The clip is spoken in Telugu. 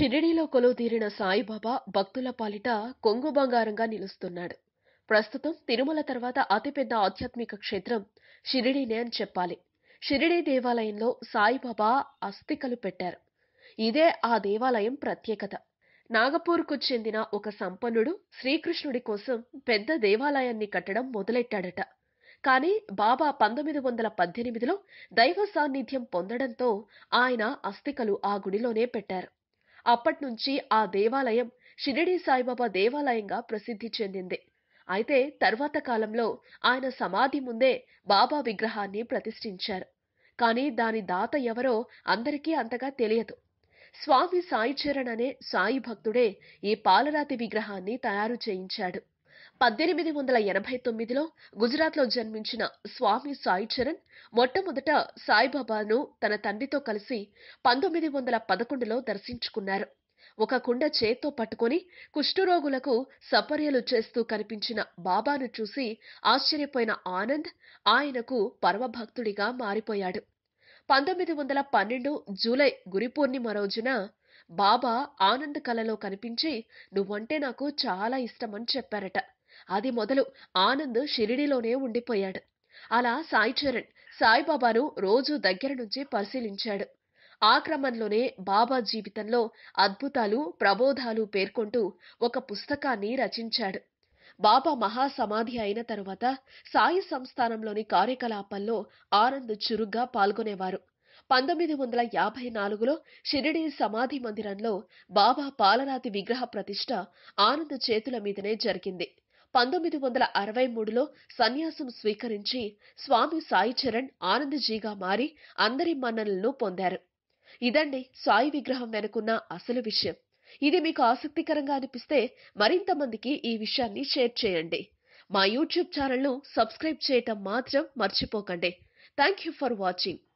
షిరిడీలో కొలువుదీరిన సాయిబాబా భక్తుల పాలిట కొంగు బంగారంగా నిలుస్తున్నాడు ప్రస్తుతం తిరుమల తర్వాత అతిపెద్ద ఆధ్యాత్మిక క్షేత్రం షిరిడీనే అని చెప్పాలి షిరిడీ దేవాలయంలో సాయిబాబా అస్థికలు పెట్టారు ఇదే ఆ దేవాలయం ప్రత్యేకత నాగపూర్కు చెందిన ఒక సంపన్నుడు శ్రీకృష్ణుడి కోసం పెద్ద దేవాలయాన్ని కట్టడం మొదలెట్టాడట కానీ బాబా పంతొమ్మిది వందల పద్దెనిమిదిలో దైవ సాన్నిధ్యం పొందడంతో ఆయన అస్థికలు ఆ గుడిలోనే పెట్టారు అప్పట్నుంచి ఆ దేవాలయం షిరిడీ సాయిబాబా దేవాలయంగా ప్రసిద్ధి చెందింది అయితే తర్వాత కాలంలో ఆయన సమాధి ముందే బాబా విగ్రహాన్ని ప్రతిష్ఠించారు కానీ దాని దాత ఎవరో అందరికీ అంతగా తెలియదు స్వామి సాయి చరణ్ అనే సాయి భక్తుడే ఈ పాలరాతి విగ్రహాన్ని తయారు చేయించాడు పద్దెనిమిది వందల ఎనభై తొమ్మిదిలో గుజరాత్లో జన్మించిన స్వామి సాయి చరణ్ మొట్టమొదట సాయిబాబాను తన తండ్రితో కలిసి పంతొమ్మిది వందల పదకొండులో దర్శించుకున్నారు ఒక కుండ చేత్తో పట్టుకొని కుష్ఠరోగులకు సపర్యలు చేస్తూ కనిపించిన బాబాను చూసి ఆశ్చర్యపోయిన ఆనంద్ ఆయనకు పరమభక్తుడిగా మారిపోయాడు పంతొమ్మిది వందల పన్నెండు జూలై గురి పూర్ణిమ రోజున బాబా ఆనంద్ కలలో కనిపించి నువ్వంటే నాకు చాలా ఇష్టమని చెప్పారట అది మొదలు ఆనంద్ షిరిడిలోనే ఉండిపోయాడు అలా సాయి చరణ్ సాయిబాబాను రోజు దగ్గర నుంచి పరిశీలించాడు ఆ క్రమంలోనే బాబా జీవితంలో అద్భుతాలు ప్రబోధాలు పేర్కొంటూ ఒక పుస్తకాన్ని రచించాడు బాబా మహాసమాధి అయిన తరువాత సాయి సంస్థానంలోని కార్యకలాపాల్లో ఆనంద్ చురుగ్గా పాల్గొనేవారు పంతొమ్మిది వందల యాభై నాలుగులో షిరిడీ సమాధి మందిరంలో బాబా పాలరాతి విగ్రహ ప్రతిష్ట ఆనంద్ చేతుల మీదనే జరిగింది పంతొమ్మిది వందల అరవై మూడులో సన్యాసం స్వీకరించి స్వామి సాయి చరణ్ ఆనందజీగా మారి అందరి మన్ననలను పొందారు ఇదండి సాయి విగ్రహం వెనుకున్న అసలు విషయం ఇది మీకు ఆసక్తికరంగా అనిపిస్తే మరింత మందికి ఈ విషయాన్ని షేర్ చేయండి మా యూట్యూబ్ ఛానల్ను సబ్స్క్రైబ్ చేయటం మాత్రం మర్చిపోకండి థ్యాంక్ యూ ఫర్ వాచింగ్